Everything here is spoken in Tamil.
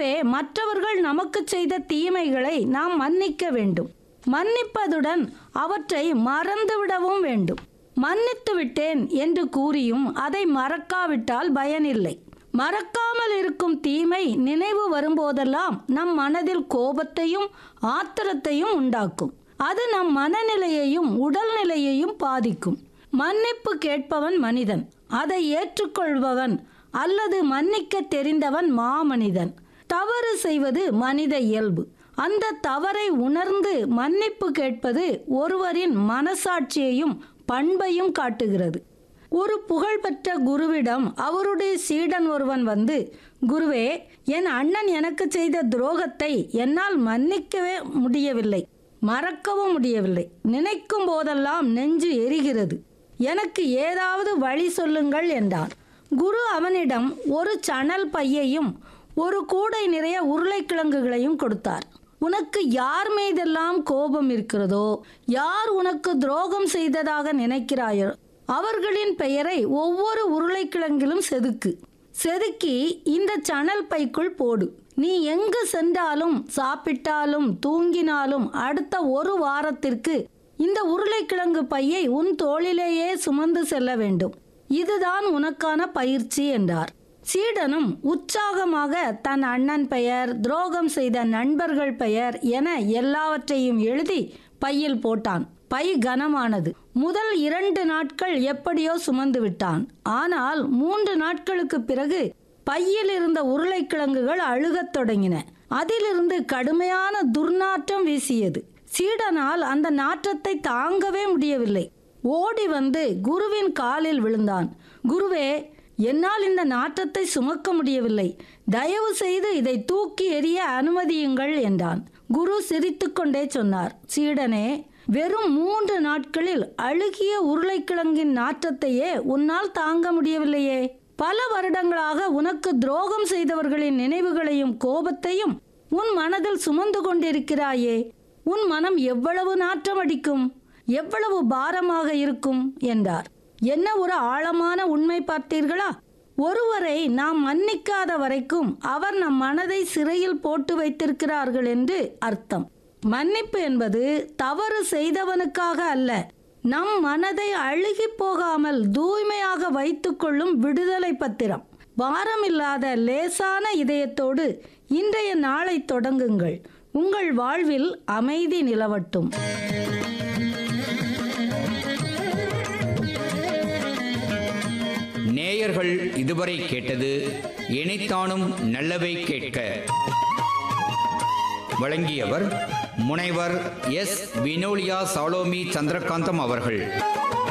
எனவே மற்றவர்கள் நமக்கு செய்த தீமைகளை நாம் மன்னிக்க வேண்டும் மன்னிப்பதுடன் அவற்றை மறந்துவிடவும் வேண்டும் மன்னித்து விட்டேன் என்று கூறியும் அதை மறக்காவிட்டால் பயனில்லை மறக்காமல் இருக்கும் தீமை நினைவு வரும்போதெல்லாம் நம் மனதில் கோபத்தையும் ஆத்திரத்தையும் உண்டாக்கும் அது நம் மனநிலையையும் உடல்நிலையையும் பாதிக்கும் மன்னிப்பு கேட்பவன் மனிதன் அதை ஏற்றுக்கொள்பவன் அல்லது மன்னிக்க தெரிந்தவன் மாமனிதன் தவறு செய்வது மனித இயல்பு அந்த தவறை உணர்ந்து மன்னிப்பு கேட்பது ஒருவரின் மனசாட்சியையும் பண்பையும் காட்டுகிறது ஒரு புகழ்பெற்ற குருவிடம் அவருடைய சீடன் ஒருவன் வந்து குருவே என் அண்ணன் எனக்கு செய்த துரோகத்தை என்னால் மன்னிக்கவே முடியவில்லை மறக்கவும் முடியவில்லை நினைக்கும் போதெல்லாம் நெஞ்சு எரிகிறது எனக்கு ஏதாவது வழி சொல்லுங்கள் என்றான் குரு அவனிடம் ஒரு சணல் பையையும் ஒரு கூடை நிறைய உருளைக்கிழங்குகளையும் கொடுத்தார் உனக்கு யார் மீதெல்லாம் கோபம் இருக்கிறதோ யார் உனக்கு துரோகம் செய்ததாக நினைக்கிறாயோ அவர்களின் பெயரை ஒவ்வொரு உருளைக்கிழங்கிலும் செதுக்கு செதுக்கி இந்த சணல் பைக்குள் போடு நீ எங்கு சென்றாலும் சாப்பிட்டாலும் தூங்கினாலும் அடுத்த ஒரு வாரத்திற்கு இந்த உருளைக்கிழங்கு பையை உன் தோளிலேயே சுமந்து செல்ல வேண்டும் இதுதான் உனக்கான பயிற்சி என்றார் சீடனும் உற்சாகமாக தன் அண்ணன் பெயர் துரோகம் செய்த நண்பர்கள் பெயர் என எல்லாவற்றையும் எழுதி பையில் போட்டான் பை கனமானது முதல் இரண்டு நாட்கள் எப்படியோ சுமந்து விட்டான் ஆனால் மூன்று நாட்களுக்கு பிறகு பையில் இருந்த உருளைக்கிழங்குகள் அழுகத் தொடங்கின அதிலிருந்து கடுமையான துர்நாற்றம் வீசியது சீடனால் அந்த நாற்றத்தை தாங்கவே முடியவில்லை ஓடி வந்து குருவின் காலில் விழுந்தான் குருவே என்னால் இந்த நாற்றத்தை சுமக்க முடியவில்லை தயவு செய்து இதை தூக்கி எறிய அனுமதியுங்கள் என்றான் குரு சிரித்துக்கொண்டே சொன்னார் சீடனே வெறும் மூன்று நாட்களில் அழுகிய உருளைக்கிழங்கின் நாற்றத்தையே உன்னால் தாங்க முடியவில்லையே பல வருடங்களாக உனக்கு துரோகம் செய்தவர்களின் நினைவுகளையும் கோபத்தையும் உன் மனதில் சுமந்து கொண்டிருக்கிறாயே உன் மனம் எவ்வளவு நாற்றம் அடிக்கும் எவ்வளவு பாரமாக இருக்கும் என்றார் என்ன ஒரு ஆழமான உண்மை பார்த்தீர்களா ஒருவரை நாம் மன்னிக்காத வரைக்கும் அவர் நம் மனதை சிறையில் போட்டு வைத்திருக்கிறார்கள் என்று அர்த்தம் மன்னிப்பு என்பது தவறு செய்தவனுக்காக அல்ல நம் மனதை அழுகி போகாமல் தூய்மையாக வைத்துக்கொள்ளும் விடுதலை பத்திரம் பாரமில்லாத லேசான இதயத்தோடு இன்றைய நாளை தொடங்குங்கள் உங்கள் வாழ்வில் அமைதி நிலவட்டும் நேயர்கள் இதுவரை கேட்டது இணைத்தானும் நல்லவை கேட்க வழங்கியவர் முனைவர் எஸ் வினோலியா சாலோமி சந்திரகாந்தம் அவர்கள்